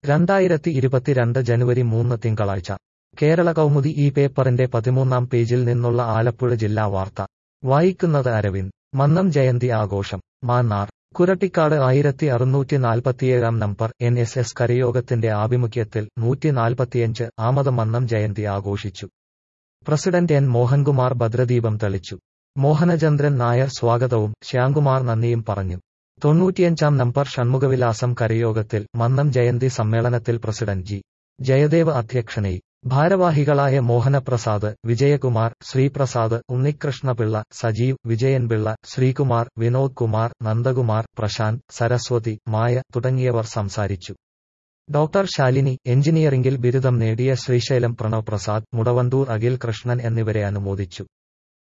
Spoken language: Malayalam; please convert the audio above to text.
രണ്ടായിരത്തി ഇരുപത്തിരണ്ട് ജനുവരി മൂന്ന് തിങ്കളാഴ്ച കേരള കൗമുദി ഈ പേപ്പറിന്റെ പതിമൂന്നാം പേജിൽ നിന്നുള്ള ആലപ്പുഴ ജില്ലാ വാർത്ത വായിക്കുന്നത് അരവിന്ദ് മന്നം ജയന്തി ആഘോഷം മാന്നാർ കുരട്ടിക്കാട് ആയിരത്തി അറുന്നൂറ്റി നാൽപ്പത്തിയേഴാം നമ്പർ എൻ എസ് എസ് കരയോഗത്തിന്റെ ആഭിമുഖ്യത്തിൽ നൂറ്റി നാൽപ്പത്തിയഞ്ച് ആമത് മന്നം ജയന്തി ആഘോഷിച്ചു പ്രസിഡന്റ് എൻ മോഹൻകുമാർ ഭദ്രദീപം തെളിച്ചു മോഹനചന്ദ്രൻ നായർ സ്വാഗതവും ശ്യാംകുമാർ നന്ദിയും പറഞ്ഞു തൊണ്ണൂറ്റിയഞ്ചാം നമ്പർ ഷൺമുഖവിലാസം കരയോഗത്തിൽ മന്നം ജയന്തി സമ്മേളനത്തിൽ പ്രസിഡന്റ് ജി ജയദേവ് അധ്യക്ഷനായി ഭാരവാഹികളായ മോഹനപ്രസാദ് വിജയകുമാർ ശ്രീപ്രസാദ് ഉണ്ണികൃഷ്ണപിള്ള സജീവ് വിജയൻപിള്ള ശ്രീകുമാർ വിനോദ് കുമാർ നന്ദകുമാർ പ്രശാന്ത് സരസ്വതി മായ തുടങ്ങിയവർ സംസാരിച്ചു ഡോക്ടർ ശാലിനി എഞ്ചിനീയറിംഗിൽ ബിരുദം നേടിയ ശ്രീശൈലം പ്രണവ് പ്രസാദ് മുടവണ്ടൂർ അഖിൽ കൃഷ്ണൻ എന്നിവരെ അനുമോദിച്ചു